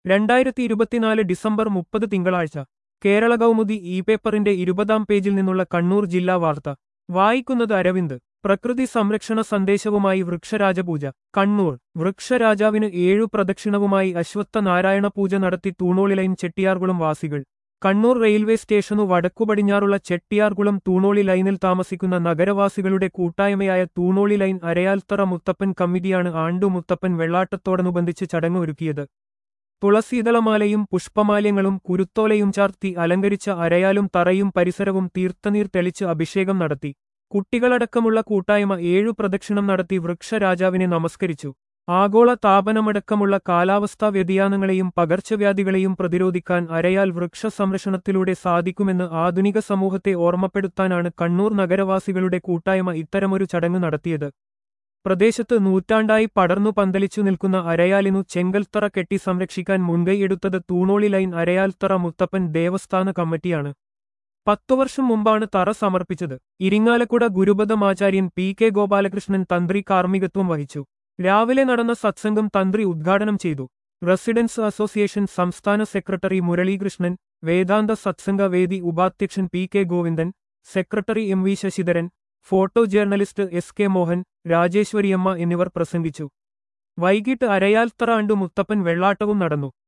രണ്ടായിരത്തി ഇരുപത്തിനാല് ഡിസംബർ മുപ്പത് തിങ്കളാഴ്ച കേരള കൗമുദി ഇ പേപ്പറിന്റെ ഇരുപതാം പേജിൽ നിന്നുള്ള കണ്ണൂർ ജില്ലാ വാർത്ത വായിക്കുന്നത് അരവിന്ദ് പ്രകൃതി സംരക്ഷണ സന്ദേശവുമായി വൃക്ഷരാജപൂജ കണ്ണൂർ വൃക്ഷരാജാവിന് ഏഴു പ്രദക്ഷിണവുമായി അശ്വത്ഥ നാരായണ പൂജ നടത്തി തൂണോളിലൈൻ ചെട്ടിയാർകുളം വാസികൾ കണ്ണൂർ റെയിൽവേ സ്റ്റേഷനു വടക്കുപടിഞ്ഞാറുള്ള ചെട്ടിയാർകുളം തൂണോളി ലൈനിൽ താമസിക്കുന്ന നഗരവാസികളുടെ കൂട്ടായ്മയായ തൂണോളി ലൈൻ അരയാൽത്തറ മുത്തപ്പൻ കമ്മിറ്റിയാണ് ആണ്ടു മുത്തപ്പൻ വെള്ളാട്ടത്തോടനുബന്ധിച്ച് ചടങ്ങ് ഒരുക്കിയത് തുളസീതളമാലയും പുഷ്പമാല്യങ്ങളും കുരുത്തോലയും ചാർത്തി അലങ്കരിച്ച അരയാലും തറയും പരിസരവും തീർത്ഥനീർ തെളിച്ച് അഭിഷേകം നടത്തി കുട്ടികളടക്കമുള്ള കൂട്ടായ്മ ഏഴു പ്രദക്ഷിണം നടത്തി വൃക്ഷരാജാവിനെ നമസ്കരിച്ചു ആഗോള താപനമടക്കമുള്ള കാലാവസ്ഥാ വ്യതിയാനങ്ങളെയും പകർച്ചവ്യാധികളെയും പ്രതിരോധിക്കാൻ അരയാൽ വൃക്ഷ സംരക്ഷണത്തിലൂടെ സാധിക്കുമെന്ന് ആധുനിക സമൂഹത്തെ ഓർമ്മപ്പെടുത്താനാണ് കണ്ണൂർ നഗരവാസികളുടെ കൂട്ടായ്മ ഇത്തരമൊരു ചടങ്ങ് നടത്തിയത് പ്രദേശത്ത് നൂറ്റാണ്ടായി പടർന്നു പന്തലിച്ചു നിൽക്കുന്ന അരയാലിനു ചെങ്കൽത്തറ കെട്ടി സംരക്ഷിക്കാൻ മുൻകൈയെടുത്തത് തൂണോളി ലൈൻ അരയാൽത്തറ മുത്തപ്പൻ ദേവസ്ഥാന കമ്മിറ്റിയാണ് പത്തു വർഷം മുമ്പാണ് തറ സമർപ്പിച്ചത് ഇരിങ്ങാലക്കുട ഗുരുപദമാചാര്യൻ പി കെ ഗോപാലകൃഷ്ണൻ തന്ത്രി കാർമ്മികത്വം വഹിച്ചു രാവിലെ നടന്ന സത്സംഗം തന്ത്രി ഉദ്ഘാടനം ചെയ്തു റെസിഡൻസ് അസോസിയേഷൻ സംസ്ഥാന സെക്രട്ടറി മുരളീകൃഷ്ണൻ വേദാന്ത സത്സംഗ വേദി ഉപാധ്യക്ഷൻ P K Govindan secretary M V Sasidharan photo journalist S K Mohan Rajeswariyamma എന്നിവർ പ്രസംഗിച്ചു വൈകിട്ട് അരയാൽത്തറ അണ്ടു മുത്തപ്പൻ വെള്ളാട്ടവും നടന്നു